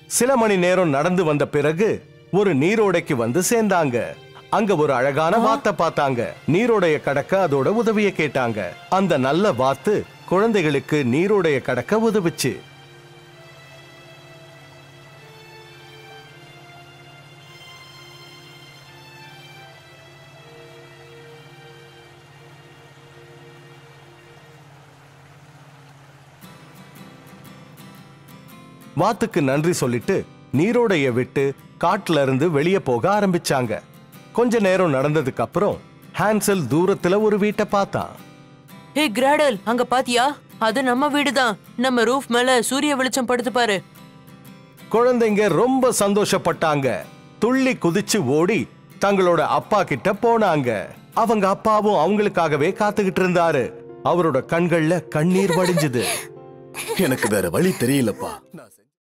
சில மணி நேரம் நடந்து வந்த பிறகு ஒரு நீரோடைக்கு வந்து சேர்ந்தாங்க அங்க ஒரு அழகான வாத்தை பார்த்தாங்க நீரோடைய கடக்க அதோட உதவிய கேட்டாங்க அந்த நல்ல வாத்து குழந்தைகளுக்கு நீரோடைய கடக்க உதவுச்சு வாத்துக்கு நன்றி சொல்லிட்டு நீரோடைய விட்டு காட்டுல இருந்து வெளியே போக ஆரம்பிச்சாங்க கொஞ்ச நேரம் நடந்ததுக்கு அப்புறம் ஹான்சல் தூரத்துல ஒரு வீட்டை பார்த்தான் ஹே கிராடல் அங்க பாத்தியா அது நம்ம வீடுதான் நம்ம ரூஃப் மேல சூரிய வெளிச்சம் படுத்து பாரு குழந்தைங்க ரொம்ப சந்தோஷப்பட்டாங்க துள்ளி குதிச்சு ஓடி தங்களோட அப்பா கிட்ட போனாங்க அவங்க அப்பாவும் அவங்களுக்காகவே காத்துக்கிட்டு இருந்தாரு அவரோட கண்கள்ல கண்ணீர் வடிஞ்சுது எனக்கு வேற வழி தெரியலப்பா நான்